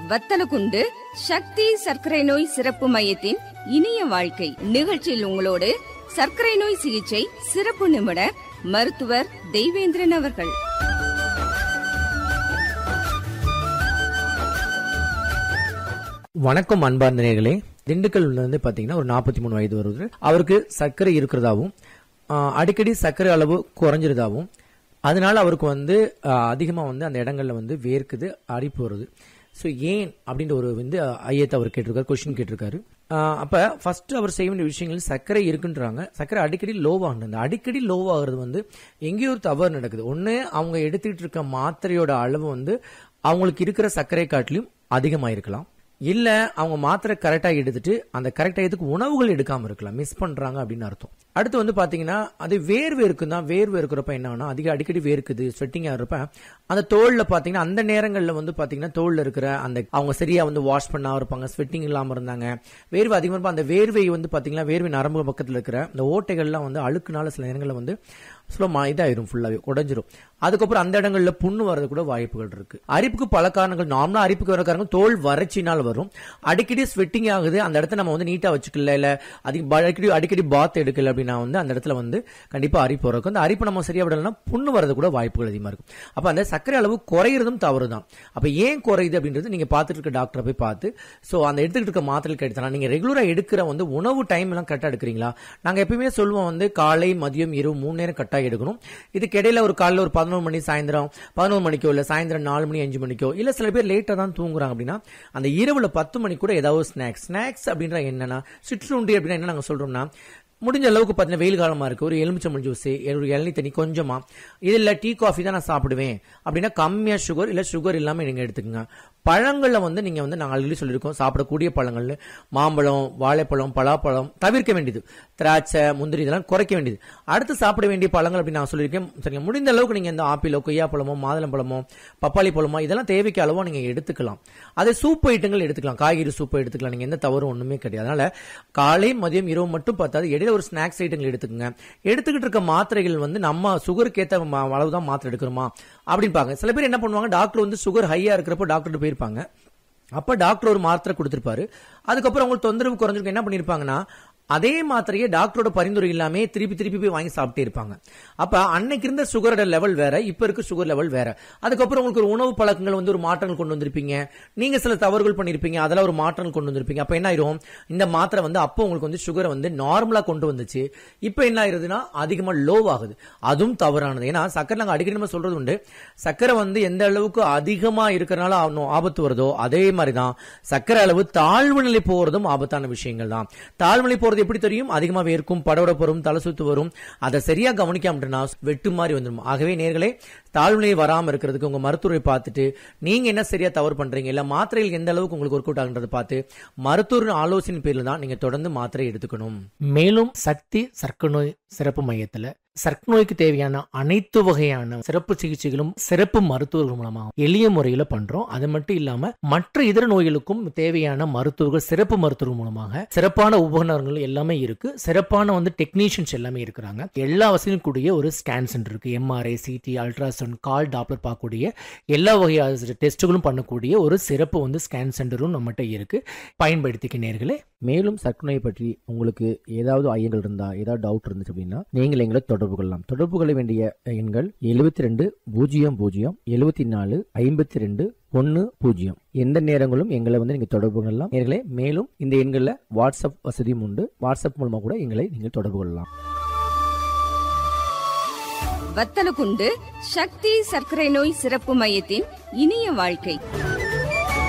வத்தலகுண்டு சக்தி சர்க்கரை நோய் சிறப்பு மையத்தின் இனிய வாழ்க்கை நிகழ்ச்சியில் உங்களோடு சர்க்கரை நோய் சிகிச்சை சிறப்பு நிபுணர் மருத்துவர் தெய்வேந்திரன் அவர்கள் வணக்கம் அன்பார்ந்த நேர்களே திண்டுக்கல் வந்து பாத்தீங்கன்னா ஒரு நாற்பத்தி மூணு வயது வருது அவருக்கு சர்க்கரை இருக்கிறதாவும் ஆஹ், அடிக்கடி சர்க்கரை அளவு குறைஞ்சிருதாவும் அதனால அவருக்கு வந்து ஆஹ், அதிகமா வந்து அந்த இடங்கள்ல வந்து வேர்க்குது அரிப்பு வருது ஸோ ஏன் அப்படின்ற ஒரு வந்து ஐயத்தை அவர் கேட்டிருக்காரு கொஸ்டின் கேட்டிருக்காரு ஆஹ், அப்ப ஃபர்ஸ்ட் அவர் செய்ய வேண்டிய விஷயங்கள் சர்க்கரை இருக்குன்றாங்க சர்க்கரை அடிக்கடி லோவாகுது அந்த அடிக்கடி லோவாகிறது வந்து எங்கேயோ ஒரு தவறு நடக்குது ஒன்று அவங்க எடுத்துக்கிட்டு இருக்க மாத்திரையோட அளவு வந்து அவங்களுக்கு இருக்கிற சர்க்கரை காட்டிலும் அதிகமாக இருக்கலாம் இல்ல அவங்க மாத்திரை கரெக்டா எடுத்துட்டு அந்த கரெக்ட் டயத்துக்கு உணவுகள் எடுக்காம இருக்கலாம் மிஸ் பண்றாங்க அப்படின்னு அர்த்தம் அடுத்து வந்து பாத்தீங்கன்னா அது வேர்வை இருக்கும் தான் வேர்வை இருக்கிறப்ப என்ன ஆகும்னா அதிக அடிக்கடி வேர்க்குது ஸ்வெட்டிங்கா இருப்ப அந்த தோல்ல பாத்தீங்கன்னா அந்த நேரங்கள்ல வந்து பாத்தீங்கன்னா தோல்ல இருக்கிற அந்த அவங்க சரியா வந்து வாஷ் பண்ணாம இருப்பாங்க ஸ்வெட்டிங் இல்லாம இருந்தாங்க வேர்வை அதிகமா இருப்ப அந்த வேர்வை வந்து பாத்தீங்கன்னா வேர்வை நரம்பு பக்கத்துல இருக்கிற இந்த ஓட்டைகள்லாம் வந்து அழுக்குனால சில நேரங்கள்ல வந்து ஸ்லோ இதாயிரும் ஃபுல்லாவே உடஞ்சிரும் அதுக்கப்புறம் அந்த இடங்கள்ல புண்ணு வரது கூட வாய்ப்புகள் இருக்கு அரிப்புக்கு பல காரணங்கள் நார்மலா அரிப்புக்கு வர காரணங்கள் தோல் வறட்சினால் வரும் அடிக்கடி ஸ்வெட்டிங் ஆகுது அந்த இடத்த நம்ம வந்து நீட்டா வச்சுக்கல இல்ல அதிக அடிக்கடி அடிக்கடி பாத் எடுக்கல அப்படின்னா வந்து அந்த இடத்துல வந்து கண்டிப்பா அரிப்பு வரும் அந்த அரிப்பு நம்ம சரியா விடலன்னா புண்ணு வரது கூட வாய்ப்புகள் அதிகமா இருக்கும் அப்ப அந்த சர்க்கரை அளவு குறையிறதும் தவறு தான் அப்ப ஏன் குறையுது அப்படின்றது நீங்க பார்த்துட்டு இருக்க டாக்டரை போய் பார்த்து சோ அந்த எடுத்துக்கிட்டு இருக்க மாத்திரை எடுத்தலாம் நீங்க ரெகுலரா எடுக்கிற வந்து உணவு டைம் எல்லாம் கரெக்டா எடுக்கிறீங்களா நாங்க எப்பயுமே சொல்லுவோம் வந்து காலை மதியம் இரவு மூணு நேரம் கரெக்டா எடுக்கணும் இதுக்கு இடையில ஒரு காலைல ஒரு பதினொரு மணி சாயந்தரம் பதினொரு மணிக்கோ இல்ல சாயந்தரம் நாலு மணி அஞ்சு மணிக்கோ இல்ல சில பேர் லேட்டா தான் தூங்குறாங்க அப்படின்னா அந்த இரவுல பத்து மணிக்கு கூட ஏதாவது ஸ்நாக்ஸ் ஸ்நாக்ஸ் அப்படின்ற என்னன்னா சிற்றுண்டி அப்படின்னா என்ன நாங்க சொல்றோம்னா முடிஞ்ச அளவுக்கு பார்த்தீங்கன்னா வெயில் காலமா இருக்கு ஒரு எலுமிச்சம்பழம் ஜூஸ் ஒரு இளநீ தண்ணி கொஞ்சமா இது இல்ல டீ காஃபி தான் நான் சாப்பிடுவேன் அப்படின்னா கம்மியா சுகர் இல்ல சுகர் இல்லாம நீங்க எடுத்துக்கங்க பழங்கள்ல வந்து நீங்க வந்து நாங்கள் ஆல்ரெடி சொல்லியிருக்கோம் சாப்பிடக்கூடிய பழங்கள்ல மாம்பழம் வாழைப்பழம் பலாப்பழம் தவிர்க்க வேண்டியது திராட்சை முந்திரி இதெல்லாம் குறைக்க வேண்டியது அடுத்து சாப்பிட வேண்டிய பழங்கள் அப்படின்னு நான் சொல்லியிருக்கேன் சரிங்க முடிந்த அளவுக்கு நீங்க இந்த ஆப்பிளோ கொய்யாப்பழமோ மாதுளம்பழமோ பப்பாளி பழமோ இதெல்லாம் தேவைக்கு அளவோ நீங்க எடுத்துக்கலாம் அதே சூப் ஐட்டங்கள் எடுத்துக்கலாம் காய்கறி சூப் எடுத்துக்கலாம் நீங்க எந்த தவறும் ஒண்ணுமே கிடையாது அதனால காலை மதியம் இரவு மட்டும் பார்த்தாது இடையில ஒரு ஸ்நாக்ஸ் ஐட்டங்கள் எடுத்துக்கங்க எடுத்துக்கிட்டு இருக்க மாத்திரைகள் வந்து நம்ம சுகருக்கு ஏத்த ம- அளவுதான் மாத்திரை எடுக்கிறோமா அப்படின்னு பாங்க சில பேர் என்ன பண்ணுவாங்க டாக்டர் வந்து சுகர் ஹையா இருக்கிறப்போ டாக்டர் போயிருப்பாங்க அப்ப டாக்டர் ஒரு மாத்திரை கொடுத்திருப்பாரு அதுக்கப்புறம் அவங்களுக்கு தொந்தரவு குறைஞ்சிருக்கு என்ன பண்ணிருப்பாங்கன்னா அதே மாத்திரையை டாக்டரோட பரிந்துரை இல்லாம திருப்பி திருப்பி போய் வாங்கி சாப்பிட்டே இருப்பாங்க அப்ப அன்னைக்கு இருந்த சுகரோட லெவல் வேற இப்ப இருக்க சுகர் லெவல் வேற அதுக்கப்புறம் உங்களுக்கு ஒரு உணவு பழக்கங்கள் வந்து ஒரு மாற்றங்கள் கொண்டு வந்திருப்பீங்க நீங்க சில தவறுகள் பண்ணிருப்பீங்க அதெல்லாம் ஒரு மாற்றங்கள் கொண்டு வந்திருப்பீங்க அப்ப என்ன ஆயிரும் இந்த மாத்திரை வந்து அப்போ உங்களுக்கு வந்து சுகரை வந்து நார்மலா கொண்டு வந்துச்சு இப்ப என்ன ஆயிருதுன்னா அதிகமா லோ ஆகுது அதுவும் தவறானது ஏன்னா சக்கரை நாங்க அடிக்கடி நம்ம சொல்றது உண்டு சக்கரை வந்து எந்த அளவுக்கு அதிகமா இருக்கிறனால ஆ- ஆபத்து வருதோ அதே மாதிரிதான் சக்கரை அளவு தாழ்வு நிலை போறதும் ஆபத்தான விஷயங்கள் தான் தாழ்வு நிலை போறது எப்படி தெரியும் அதிகமா வேர்க்கும் படபடப்பு வரும் தலை சுத்து வரும் அதை சரியா கவனிக்காமட்டுனா வெட்டு மாதிரி வந்துடும் ஆகவே நேர்களே தாழ்வு நிலை வராம இருக்கிறதுக்கு உங்க மருத்துவரை பார்த்துட்டு நீங்க என்ன சரியா தவறு பண்றீங்க இல்ல மாத்திரைகள் எந்த அளவுக்கு உங்களுக்கு ஒர்க் அவுட் ஆகுன்றதை பார்த்து மருத்துவரின் ஆலோசனை பேர்ல தான் நீங்க தொடர்ந்து மாத்திரை எடுத்துக்கணும் மேலும் சக்தி சர்க்கரை நோய் சிறப்பு மையத்துல சர்க்கரை நோய்க்கு தேவையான அனைத்து வகையான சிறப்பு சிகிச்சைகளும் சிறப்பு மருத்துவர்கள் மூலமா எளிய முறையில பண்றோம் அது மட்டும் இல்லாம மற்ற இதர நோய்களுக்கும் தேவையான மருத்துவர்கள் சிறப்பு மருத்துவர்கள் மூலமாக சிறப்பான உபகரணங்கள் எல்லாமே இருக்கு சிறப்பான வந்து டெக்னீஷியன்ஸ் எல்லாமே இருக்கிறாங்க எல்லா வசதியும் கூடிய ஒரு ஸ்கேன் சென்டர் இருக்கு எம்ஆர்ஐ சிடி அல்ட்ராசவுண்ட் கால் டாப்லர் பார்க்கக்கூடிய எல்லா வகையான டெஸ்ட்டுகளும் பண்ணக்கூடிய ஒரு சிறப்பு வந்து ஸ்கேன் சென்டரும் நம்மகிட்ட இருக்கு பயன்படுத்திக்க நேர்களே மேலும் சர்க்கரை நோய் பற்றி உங்களுக்கு ஏதாவது ஐயங்கள் இருந்தா ஏதாவது டவுட் இருந்துச்சு அப்படின்னா நீங்கள் எங்களை தொடர்பு கொள்ளலாம் தொடர்பு கொள்ள வேண்டிய எண்கள் எழுபத்தி ரெண்டு பூஜ்ஜியம் பூஜ்ஜியம் எழுபத்தி நாலு ஐம்பத்தி ரெண்டு ஒன்று பூஜ்ஜியம் எந்த நேரங்களும் எங்களை வந்து நீங்க தொடர்பு கொள்ளலாம் நேர்களே மேலும் இந்த எண்களில் வாட்ஸ்அப் வசதியும் உண்டு வாட்ஸ்அப் மூலமா கூட எங்களை நீங்கள் தொடர்பு கொள்ளலாம் வத்தலகுண்டு சக்தி சர்க்கரை நோய் சிறப்பு மையத்தின் இனிய வாழ்க்கை